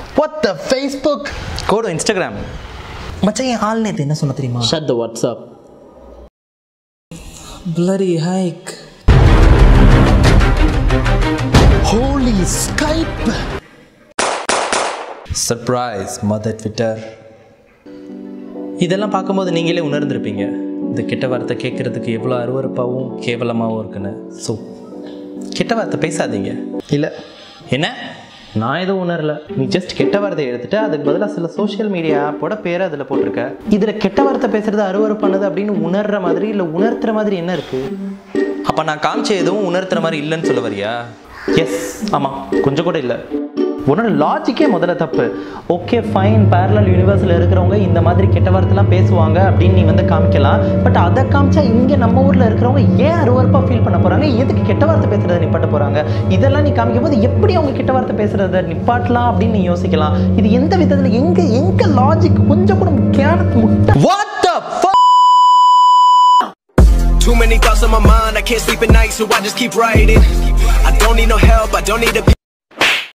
What the Facebook go to Instagram மச்சான் என் ஆள் நேற்று என்ன சொன்ன தெரியுமா Shut the WhatsApp. bloody hike holy skype surprise mother Twitter இதெல்லாம் பார்க்கும்போது நீங்களே உணர்ந்திருப்பீங்க இந்த கெட்ட வார்த்தை கேட்குறதுக்கு எவ்வளோ அருவருப்பாகவும் கேவலமாகவும் இருக்குன்னு ஸோ கெட்ட வார்த்தை பேசாதீங்க இல்லை என்ன நான் எதுவும் உணரல நீ ஜஸ்ட் கெட்ட வார்த்தையை எடுத்துட்டு அதுக்கு பதிலாக சில சோஷியல் மீடியா ஆப்போட பேரை அதில் போட்டிருக்க இதில் கெட்ட வார்த்தை பேசுறது அருவருப்பானது அப்படின்னு உணர்ற மாதிரி இல்லை உணர்த்துற மாதிரி என்ன இருக்கு அப்போ நான் காமிச்ச எதுவும் உணர்த்துற மாதிரி இல்லைன்னு சொல்ல வரியா எஸ் ஆமாம் கொஞ்சம் கூட இல்லை உன்னோட லாஜிக்கே முதல்ல தப்பு ஓகே ஃபைன் பேரலல் யூனிவர்ஸில் இருக்கிறவங்க இந்த மாதிரி கெட்ட வார்த்தைலாம் பேசுவாங்க அப்படின்னு நீ வந்து காமிக்கலாம் பட் அதை காமிச்சா இங்கே நம்ம ஊரில் இருக்கிறவங்க ஏன் அருவருப்பாக ஃபீல் பண்ண போகிறாங்க எதுக்கு கெட்ட வார்த்தை பேசுறதை நிப்பாட்ட போகிறாங்க இதெல்லாம் நீ காமிக்கும் போது எப்படி அவங்க கெட்ட வார்த்தை பேசுறத நிப்பாட்டலாம் அப்படின்னு நீ யோசிக்கலாம் இது எந்த விதத்தில் எங்கே எங்கே லாஜிக் கொஞ்சம் கூட கேனத்து முட்டை what the Too many thoughts on my mind, I can't sleep at night, so I just keep writing. I don't need no help, I don't need to be.